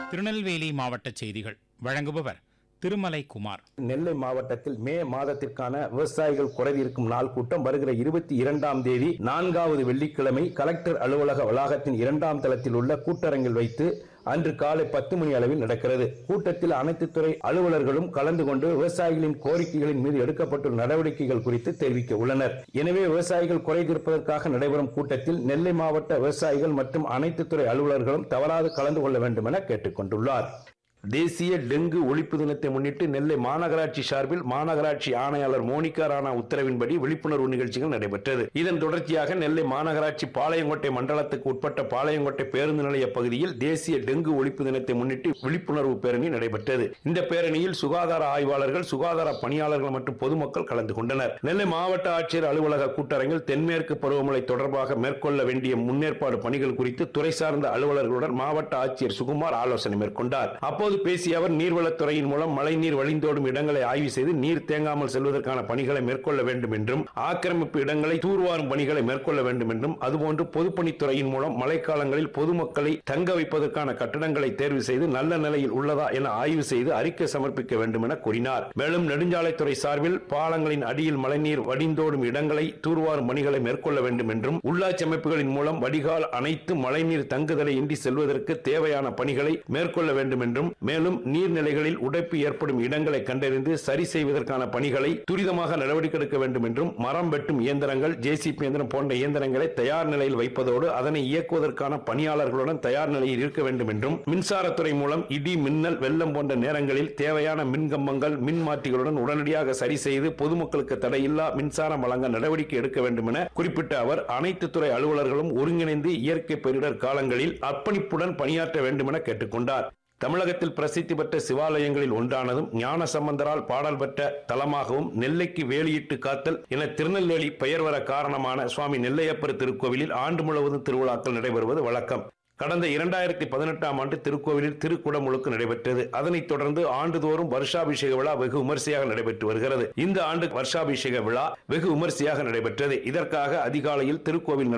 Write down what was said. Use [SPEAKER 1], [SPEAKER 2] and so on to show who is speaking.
[SPEAKER 1] திருநெல்வேலி மாவட்ட செய்திகள் வழங்குபவர் திருமலை குமார்
[SPEAKER 2] நெல்லை மாவட்டத்தில் மே மாதத்திற்கான விவசாயிகள் குறைதீர்க்கும் நாள் கூட்டம் வருகிற இருபத்தி இரண்டாம் தேதி நான்காவது வெள்ளிக்கிழமை கலெக்டர் அலுவலக வளாகத்தின் இரண்டாம் தளத்தில் உள்ள கூட்டரங்கில் வைத்து அன்று காலை பத்து மணி அளவில் நடக்கிறது கூட்டத்தில் அனைத்து துறை அலுவலர்களும் கலந்து கொண்டு விவசாயிகளின் கோரிக்கைகளின் மீது எடுக்கப்பட்டுள்ள நடவடிக்கைகள் குறித்து தெரிவிக்க உள்ளனர் எனவே விவசாயிகள் குறை தீர்ப்பதற்காக நடைபெறும் கூட்டத்தில் நெல்லை மாவட்ட விவசாயிகள் மற்றும் அனைத்து துறை அலுவலர்களும் தவறாது கலந்து கொள்ள வேண்டும் என கேட்டுக் கொண்டுள்ளார் தேசிய டெங்கு ஒழிப்பு தினத்தை முன்னிட்டு நெல்லை மாநகராட்சி சார்பில் மாநகராட்சி ஆணையாளர் மோனிகா ராணா உத்தரவின்படி விழிப்புணர்வு நிகழ்ச்சிகள் நடைபெற்றது இதன் தொடர்ச்சியாக நெல்லை மாநகராட்சி பாளையங்கோட்டை மண்டலத்துக்கு உட்பட்ட பாளையங்கோட்டை பேருந்து நிலைய பகுதியில் தேசிய டெங்கு ஒழிப்பு தினத்தை முன்னிட்டு விழிப்புணர்வு பேரணி நடைபெற்றது இந்த பேரணியில் சுகாதார ஆய்வாளர்கள் சுகாதார பணியாளர்கள் மற்றும் பொதுமக்கள் கலந்து கொண்டனர் நெல்லை மாவட்ட ஆட்சியர் அலுவலக கூட்டரங்கில் தென்மேற்கு பருவமழை தொடர்பாக மேற்கொள்ள வேண்டிய முன்னேற்பாடு பணிகள் குறித்து துறை சார்ந்த அலுவலர்களுடன் மாவட்ட ஆட்சியர் சுகுமார் ஆலோசனை மேற்கொண்டார் அப்போது பேசிய அவர் நீர்வளத்துறையின் மூலம் மழைநீர் வழிந்தோடும் இடங்களை ஆய்வு செய்து நீர் தேங்காமல் செல்வதற்கான பணிகளை மேற்கொள்ள வேண்டும் என்றும் ஆக்கிரமிப்பு இடங்களை தூர்வாரும் பணிகளை மேற்கொள்ள வேண்டும் என்றும் அதுபோன்று பொதுப்பணித்துறையின் மூலம் மழைக்காலங்களில் பொதுமக்களை தங்க வைப்பதற்கான கட்டடங்களை தேர்வு செய்து நல்ல நிலையில் உள்ளதா என ஆய்வு செய்து அறிக்கை சமர்ப்பிக்க வேண்டும் என கூறினார் மேலும் நெடுஞ்சாலைத்துறை சார்பில் பாலங்களின் அடியில் மழைநீர் வடிந்தோடும் இடங்களை தூர்வாரும் பணிகளை மேற்கொள்ள வேண்டும் என்றும் உள்ளாட்சி அமைப்புகளின் மூலம் வடிகால் அனைத்து மழைநீர் தங்குதலை இன்றி செல்வதற்கு தேவையான பணிகளை மேற்கொள்ள வேண்டும் என்றும் மேலும் நீர்நிலைகளில் உடைப்பு ஏற்படும் இடங்களை கண்டறிந்து சரி செய்வதற்கான பணிகளை துரிதமாக நடவடிக்கை எடுக்க வேண்டும் என்றும் மரம் வெட்டும் இயந்திரங்கள் ஜேசிபி இயந்திரம் போன்ற இயந்திரங்களை தயார் நிலையில் வைப்பதோடு அதனை இயக்குவதற்கான பணியாளர்களுடன் தயார் நிலையில் இருக்க வேண்டும் என்றும் மின்சாரத்துறை மூலம் இடி மின்னல் வெள்ளம் போன்ற நேரங்களில் தேவையான மின்கம்பங்கள் மின் மாற்றிகளுடன் உடனடியாக சரி செய்து பொதுமக்களுக்கு தடையில்லா மின்சாரம் வழங்க நடவடிக்கை எடுக்க வேண்டும் என குறிப்பிட்ட அவர் அனைத்து துறை அலுவலர்களும் ஒருங்கிணைந்து இயற்கை பேரிடர் காலங்களில் அர்ப்பணிப்புடன் பணியாற்ற வேண்டும் என கேட்டுக்கொண்டார் தமிழகத்தில் பிரசித்தி பெற்ற சிவாலயங்களில் ஒன்றானதும் ஞான சம்பந்தரால் பாடல் பெற்ற தலமாகவும் நெல்லைக்கு வேலியிட்டு காத்தல் என திருநெல்வேலி பெயர் வர காரணமான சுவாமி நெல்லையப்பர் திருக்கோவிலில் ஆண்டு முழுவதும் திருவிழாக்கள் நடைபெறுவது வழக்கம் கடந்த இரண்டாயிரத்தி பதினெட்டாம் ஆண்டு திருக்கோவிலில் திருக்குடமுழுக்கு நடைபெற்றது அதனைத் தொடர்ந்து ஆண்டுதோறும் வருஷாபிஷேக விழா வெகு விமர்சையாக நடைபெற்று வருகிறது இந்த ஆண்டு வருஷாபிஷேக விழா வெகு விமர்சையாக நடைபெற்றது இதற்காக அதிகாலையில் திருக்கோவில்